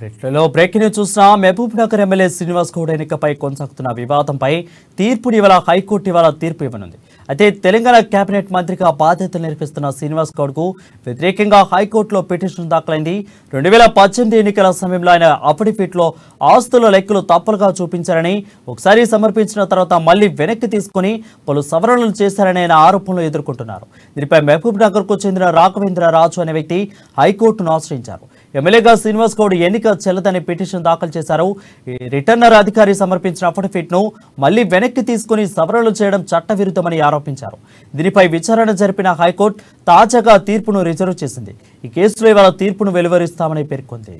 బ్రిటన్లో breaking news చూసిన Mahbubnagar MLA Srinivas Goud ఎన్నికపై కొనసాగుతున్న వివాదంపై తీర్పుని ఇవాళ హైకోర్టు ఇవాళ తీర్పు ఇవ్వనుంది అయితే తెలంగాణ కేబినెట్ మంత్రిగా బాధ్యతలు నిర్వహిస్తున్న శ్రీనివాస్ గౌడ్ కు వ్యతిరేకంగా హైకోర్టులో పిటిషన్ దాఖలైంది రెండు వేల పద్దెనిమిది ఎన్నికల సమయంలో ఆయన అఫిడవిట్ లో ఆస్తుల లెక్కలు తప్పులుగా చూపించారని ఒకసారి సమర్పించిన తర్వాత మళ్ళీ వెనక్కి తీసుకుని పలు సవరణలు చేశారని ఆయన ఆరోపణలు ఎదుర్కొంటున్నారు దీనిపై మహబూబ్ నగర్ కు చెందిన రాఘవేంద్ర రాజు అనే వ్యక్తి హైకోర్టును ఆశ్రయించారు ఎమ్మెల్యేగా శ్రీనివాస్ గౌడ్ ఎన్నిక చెల్లదని పిటిషన్ దాఖలు చేశారు ఈ రిటర్నర్ అధికారి సమర్పించిన అఫిడవిట్ ను మళ్ళీ వెనక్కి తీసుకుని సవరణలు చేయడం చట్టవిరుద్ధమని ఆరోపించారు దీనిపై విచారణ జరిపిన హైకోర్టు తాజాగా తీర్పును రిజర్వ్ చేసింది ఈ కేసులో ఇవాళ తీర్పును వెలువరిస్తామని పేర్కొంది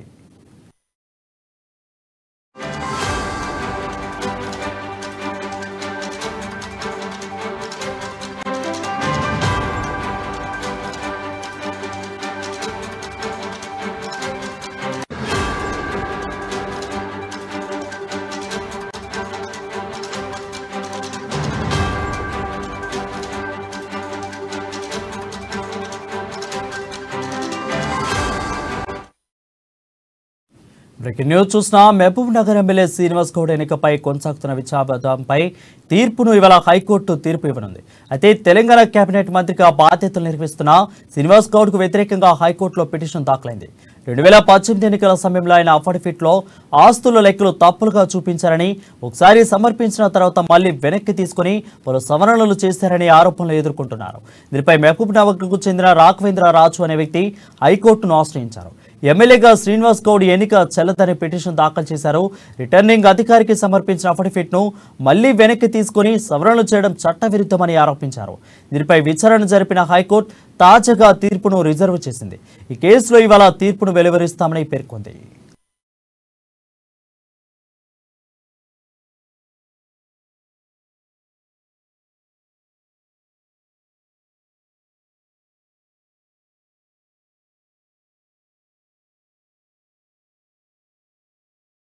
బ్రేకింగ్ న్యూస్ చూసిన మహబూబ్ నగర్ ఎమ్మెల్యే శ్రీనివాస్ గౌడ్ ఎన్నికపై కొనసాగుతున్న విచారణపై తీర్పును ఇవాళ హైకోర్టు తీర్పు ఇవ్వనుంది అయితే తెలంగాణ కేబినెట్ మంత్రిగా బాధ్యతలు నిర్వహిస్తున్న శ్రీనివాస్ గౌడ్కు వ్యతిరేకంగా హైకోర్టులో పిటిషన్ దాఖలైంది రెండు వేల పద్దెనిమిది ఎన్నికల సమయంలో ఆయన అఫిడవిట్లో ఆస్తుల లెక్కలు తప్పులుగా చూపించారని ఒకసారి సమర్పించిన తర్వాత మళ్ళీ వెనక్కి తీసుకుని పలు సవరణలు చేశారని ఆరోపణలు ఎదుర్కొంటున్నారు దీనిపై మహబూబ్ నగర్కు చెందిన రాఘవేంద్ర రాజు అనే వ్యక్తి హైకోర్టును ఆశ్రయించారు ఎమ్మెల్యేగా శ్రీనివాస్ గౌడ్ ఎన్నిక చెల్లదని పిటిషన్ దాఖలు చేశారు రిటర్నింగ్ అధికారికి సమర్పించిన అఫిడవిట్ ను మళ్లీ వెనక్కి తీసుకుని సవరణలు చేయడం చట్టవిరుద్ధమని ఆరోపించారు దీనిపై విచారణ జరిపిన హైకోర్టు తాజాగా తీర్పును రిజర్వ్ చేసింది ఈ కేసులో ఇవాళ తీర్పును వెలువరిస్తామని పేర్కొంది